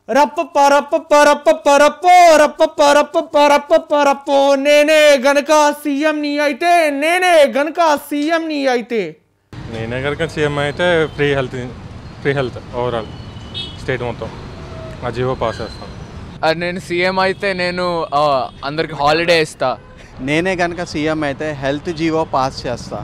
రప్ప పరప్ప పరప్ప పరప్పో రప్ప పరప్ప పరప్ప పరప్పో నేనే గనక సీఎంని అయితే నేనే గనక సీఎంని అయితే నేనే కనుక సీఎం అయితే free health free health overall state మొత్తం ఆ జీవో పాస్ చేస్తాను అది నేను సీఎం అయితే నేను ఆ, అందరికి హాలిడే ఇస్తా నేనే కనుక సీఎం అయితే హెల్త్ జీవో పాస్ చేస్తా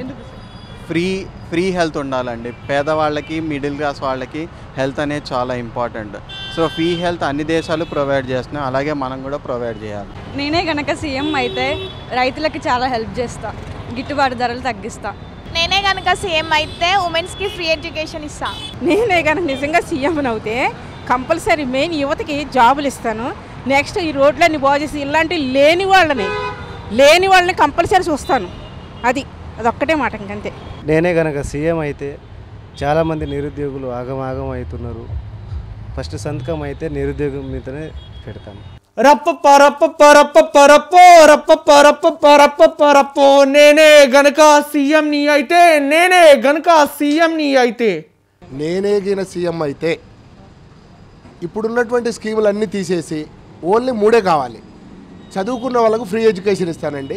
ఫ్రీ ఫ్రీ హెల్త్ ఉండాలండి పేదవాళ్ళకి మిడిల్ క్లాస్ వాళ్ళకి హెల్త్ అనేది చాలా ఇంపార్టెంట్ సో ఫ్రీ హెల్త్ అన్ని దేశాలు ప్రొవైడ్ చేస్తున్నాయి అలాగే మనం కూడా ప్రొవైడ్ చేయాలి నేనే గనక సీఎం అయితే రైతులకి చాలా హెల్ప్ చేస్తా గిట్టుబాటు ధరలు తగ్గిస్తా నేనే కనుక సీఎం అయితే ఉమెన్స్కి ఫ్రీ ఎడ్యుకేషన్ ఇస్తా నేనే కనుక నిజంగా సీఎం అవుతే కంపల్సరీ మెయిన్ యువతకి జాబులు ఇస్తాను నెక్స్ట్ ఈ రోడ్లన్నీ బాగు చేసి ఇలాంటి లేని వాళ్ళని లేని వాళ్ళని కంపల్సరీ చూస్తాను అది అదొక్కటే మాట ఇంకంతే నేనే కనుక సీఎం అయితే చాలామంది నిరుద్యోగులు ఆగమాగం అవుతున్నారు ఫస్ట్ సంతకం అయితే నిరుద్యోగం మీదనే పెడతాను రప్ప పరప్ప పరప్ప పరప్పో రప్ప పరప్ప పరప్ప పరప్పో నేనే గనక సీఎంని అయితే నేనే గనక సీఎంని అయితే నేనే గిన సీఎం అయితే ఇప్పుడున్నటువంటి స్కీములు అన్నీ తీసేసి ఓన్లీ మూడే కావాలి చదువుకున్న వాళ్ళకు ఫ్రీ ఎడ్యుకేషన్ ఇస్తానండి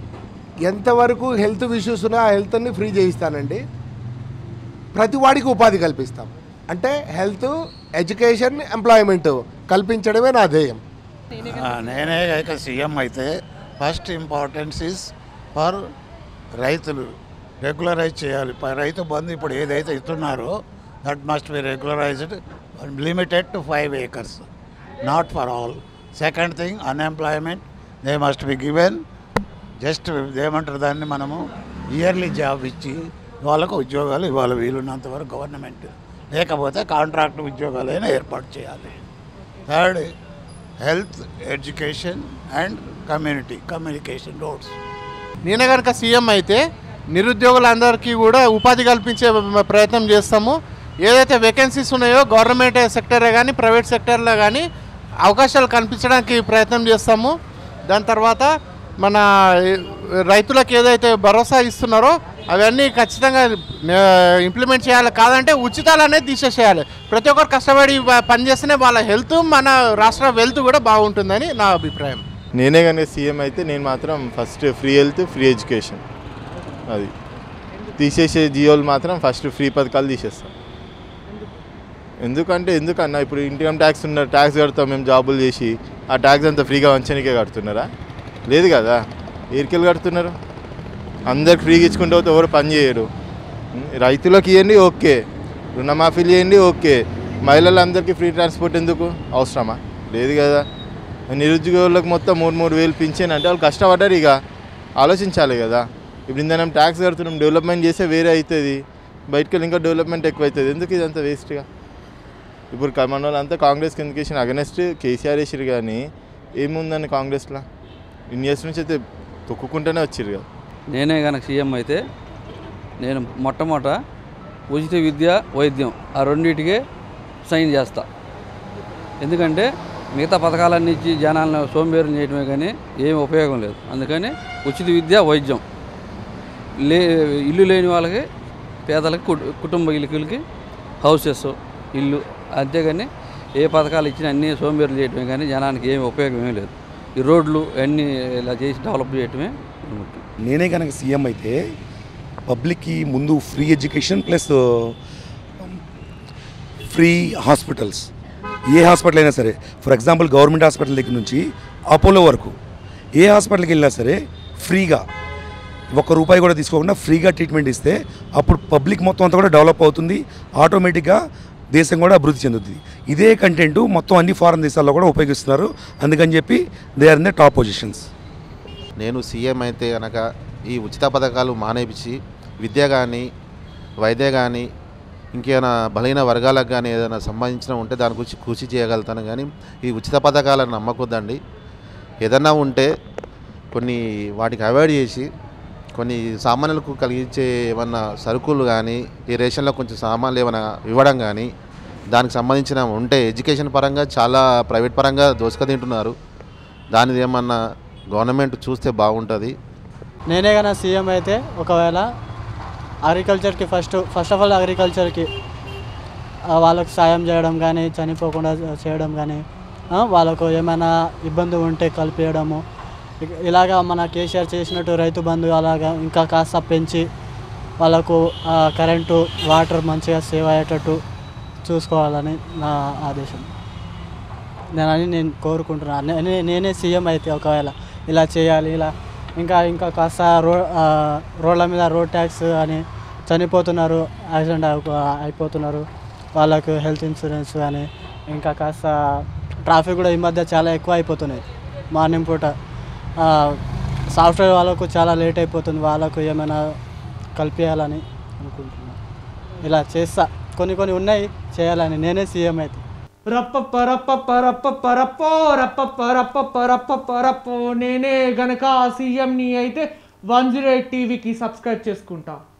ఎంతవరకు హెల్త్ ఇష్యూస్ ఉన్నా ఆ హెల్త్ అన్ని ఫ్రీ చేయిస్తానండి ప్రతి వాడికి ఉపాధి కల్పిస్తాం అంటే హెల్త్ ఎడ్యుకేషన్ ఎంప్లాయ్మెంట్ కల్పించడమే నా ధ్యేయం ఆ, నేనే కనుక సీఎం అయితే ఫస్ట్ ఇంపార్టెన్స్ ఇస్ ఫర్ రైతులు రెగ్యులరైజ్ చేయాలి ప- రైతు బంధు ఇప్పుడు ఏదైతే ఇస్తున్నారో that must be regularised limited to five acres not for all second thing unemployment they must be given just ఏమంటారు దాన్ని మనము ఇయర్లీ జాబ్ ఇచ్చి వాళ్ళకు ఉద్యోగాలు ఇవ్వాలి వీలున్నంత వరకు గవర్నమెంట్ లేకపోతే కాంట్రాక్ట్ ఉద్యోగాలైనా ఏర్పాటు చేయాలి third health education and community communication roads నేనే కనుక సీఎం అయితే నిరుద్యోగులందరికీ కూడా ఉపాధి కల్పించే ప్రయత్నం చేస్తాము ఏదైతే వేకెన్సీస్ ఉన్నాయో గవర్నమెంట్ సెక్టరే కానీ ప్రైవేట్ సెక్టర్లో కానీ అవకాశాలు కల్పించడానికి ప్రయత్నం చేస్తాము దాని తర్వాత మన రైతులకు ఏదైతే భరోసా ఇస్తున్నారో అవన్నీ ఖచ్చితంగా ఇంప్లిమెంట్ చేయాలి కాదంటే ఉచితాలు అనేది తీసేసేయాలి ప్రతి ఒక్కరు కష్టపడి ప- పనిచేస్తేనే వాళ్ళ హెల్త్ మన రాష్ట్ర వెల్త్ కూడా బాగుంటుందని నా అభిప్రాయం నేనే కానీ సీఎం అయితే నేను మాత్రం first free health free education అది తీసేసే జియోలు మాత్రం ఫస్ట్ ఫ్రీ పథకాలు తీసేస్తాం ఎందుకంటే ఎందుకన్నా ఇప్పుడు ఇన్కమ్ ట్యాక్స్ ఉన్న ట్యాక్స్ కడతాం మేము జాబులు చేసి ఆ ట్యాక్స్ అంతా ఫ్రీగా వంచనికే కడుతున్నారా లేదు కదా ఏరికెళ్ళి కడుతున్నారు అందరికి ఫ్రీగా ఇచ్చుకుంటూ పోతే ఎవరు పని చేయరు ఉం, రైతులకు ఇవ్వండి ఓకే రుణమాఫీలు చేయండి ఓకే మహిళలందరికీ ఫ్రీ ట్రాన్స్పోర్ట్ ఎందుకు అవసరమా లేదు కదా నిరుద్యోగులకు మొత్తం మూడు మూడు వేలు పింఛన్ అంటే వాళ్ళు కష్టపడ్డారు ఇక ఆలోచించాలి కదా ఇప్పుడు ఇంత ట్యాక్స్ కడుతున్నాం డెవలప్మెంట్ చేస్తే వేరే అవుతుంది బయటకు వెళ్ళి ఇంకా డెవలప్మెంట్ ఎక్కువ అవుతుంది ఎందుకు ఇదంతా వేస్ట్గా ఇప్పుడు క- మన వాళ్ళంతా కాంగ్రెస్ కిందకి వేసిన అగనెస్ట్ కేసీఆర్ వేసారు కానీ ఏముందని కాంగ్రెస్లో ఇన్ని ఇయర్స్ నుంచి అయితే తొక్కుకుంటూనే వచ్చారు కదా నేనే కనుక సీఎం అయితే నేను మొట్టమొదట ఉచిత విద్య వైద్యం ఆ రెండింటికే సైన్ చేస్తా ఎందుకంటే మిగతా పథకాలన్నీ ఇచ్చి జనాలను సోంబేరం చేయడమే కానీ ఏం ఉపయోగం లేదు అందుకని ఉచిత విద్య వైద్యం లే ఇల్లు లేని వాళ్ళకి పేదలకి కుటు- కుటుంబ ఇల్లుకి హౌసెస్ ఇల్లు అంతేగాని ఏ పథకాలు ఇచ్చినా అన్నీ సోంబేర్లు చేయడమే కానీ జనానికి ఏమి ఉపయోగం ఏమీ లేదు ఈ రోడ్లు అన్నీ ఇలా చేసి డెవలప్ చేయడమే ముఖ్యం నేనే కనుక సీఎం అయితే పబ్లిక్కి ముందు free education plus free hospitals ఏ హాస్పిటల్ అయినా సరే ఫర్ ఎగ్జాంపుల్ గవర్నమెంట్ హాస్పిటల్ దగ్గర నుంచి అపోలో వరకు ఏ హాస్పిటల్కి వెళ్ళినా సరే ఫ్రీగా ఒక్క రూపాయి కూడా తీసుకోకుండా ఫ్రీగా ట్రీట్మెంట్ ఇస్తే అప్పుడు పబ్లిక్ మొత్తం అంతా కూడా డెవలప్ అవుతుంది ఆటోమేటిక్గా దేశం కూడా అభివృద్ధి చెందుతుంది ఇదే కంటెంట్ మొత్తం అన్ని ఫారెన్ దేశాల్లో కూడా ఉపయోగిస్తున్నారు అందుకని చెప్పి they are in the top positions నేను సీఎం అయితే కనుక ఈ ఉచిత పథకాలు మానేపించి విద్య కానీ వైద్య కానీ ఇంకేమైనా బలహీన వర్గాలకు కానీ ఏదైనా సంబంధించిన ఉంటే దాని గురించి కృషి చేయగలుగుతాను కానీ ఈ ఉచిత పథకాలను నమ్మకొద్దండి ఏదన్నా ఉంటే కొన్ని వాటికి అవాయిడ్ చేసి కొన్ని సామాన్యులకు కలిగించే ఏమన్నా సరుకులు కానీ ఈ రేషన్లో కొంచెం సామాన్లు ఏమైనా ఇవ్వడం కానీ దానికి సంబంధించిన ఉంటే ఎడ్యుకేషన్ పరంగా చాలా ప్రైవేట్ పరంగా దోసుక తింటున్నారు దానిది ఏమన్నా గవర్నమెంట్ చూస్తే బాగుంటుంది నేనే కన్నా సీఎం అయితే ఒకవేళ అగ్రికల్చర్కి ఫస్ట్ ఫస్ట్ ఆఫ్ ఆల్ అగ్రికల్చర్కి ఆ, వాళ్ళకు సాయం చేయడం కానీ చనిపోకుండా చేయడం కానీ ఆ, వాళ్ళకు ఏమైనా ఇబ్బంది ఉంటే కలిపేయడము ఇక- ఇలాగా మన కేసీఆర్ చేసినట్టు రైతు బంధు అలాగా ఇంకా కాస్త పెంచి వాళ్ళకు ఆ, కరెంటు వాటర్ మంచిగా సేవ్ అయ్యేటట్టు చూసుకోవాలని నా ఆదేశం నేనని నేను కోరుకుంటున్నాను నేనే నేనే సీఎం అయితే ఒకవేళ ఇలా చేయాలి ఇలా ఇంకా ఇంకా కాస్త రో ఆ, రోడ్ల మీద రోడ్ ట్యాక్స్ అని చనిపోతున్నారు యాక్సిడెంట్ అయిపో- అయిపోతున్నారు వాళ్ళకు హెల్త్ ఇన్సూరెన్స్ కానీ ఇంకా కాస్త ట్రాఫిక్ కూడా ఈ మధ్య చాలా ఎక్కువ అయిపోతున్నాయి మార్నింగ్ పూట ఆ, సాఫ్ట్వేర్ వాళ్ళకు చాలా లేట్ అయిపోతుంది వాళ్ళకు ఏమైనా కల్పించాలని అనుకుంటున్నాను ఇలా చేస్తా కొన్ని కొన్ని ఉన్నాయి చేయాలని నేనే సీఎం అయితే రప్ప రప్ప రప్ప రప్పో రప్ప రప్ప రప్ప రప్పో నేనే గనక సీఎంని అయితే వన్ జీరో ఎయిట్ టీవీకి సబ్స్క్రైబ్ చేసుకుంటా